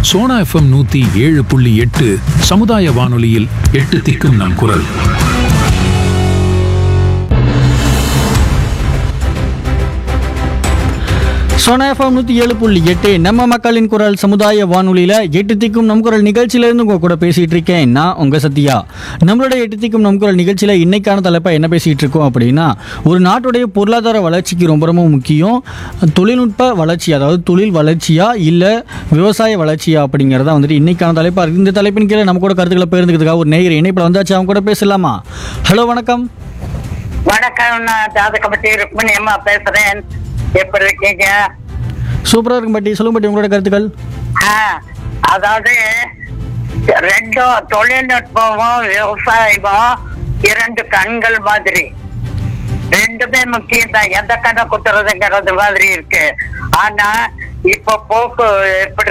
Sona FM நூத்தி ஏழு புள்ளி எட்டு சமுதாய வானொலியில் எட்டு திக்கும் நம் குரல் சோனா எஃப்எம் நூற்றி ஏழு புள்ளி எட்டு நம்ம மக்களின் குரல் சமுதாய வானொலியில் எட்டு திக்கும் நம் குரல் நிகழ்ச்சியிலேருந்து உங்கள் கூட பேசிகிட்டு இருக்கேன் நான் உங்கள் சத்யா நம்மளோட எட்டு திக்கும் நம் குரல் நிகழ்ச்சியில் இன்னைக்கான தலைப்பை என்ன பேசிகிட்டு இருக்கோம் அப்படின்னா ஒரு நாட்டுடைய பொருளாதார வளர்ச்சிக்கு ரொம்ப ரொம்ப முக்கியம் தொழில்நுட்ப வளர்ச்சி அதாவது தொழில் வளர்ச்சியா இல்லை விவசாய வளர்ச்சியா அப்படிங்கிறதா வந்துட்டு இன்னைக்கான தலைப்பாக இருக்குது இந்த தலைப்பின் கீழே நம்ம கூட கருத்துக்களை பகிர்ந்துக்கிறதுக்காக ஒரு நேயர் இணைப்பில் வந்தாச்சு அவங்க கூட பேசலாமா ஹலோ வணக்கம் வணக்கம் நான் ஜாதகப்பட்டி ருக்மணி அம்மா பேசுறேன் எப்படி இருக்கீங்க சூப்பராக இருக்கும் பட்டி சொல்லுங்க பட்டி உங்களோட கருத்துக்கள் ஆ, அதாவது ரெண்டும் தொழில்நுட்பமும் விவசாயமும் இரண்டு கண்கள் மாதிரி ரெண்டுமே முக்கியம் தான் எந்த கண்ணை குத்துறதுங்கிறது மாதிரி இருக்கு ஆனா இப்ப போக்கு எப்படி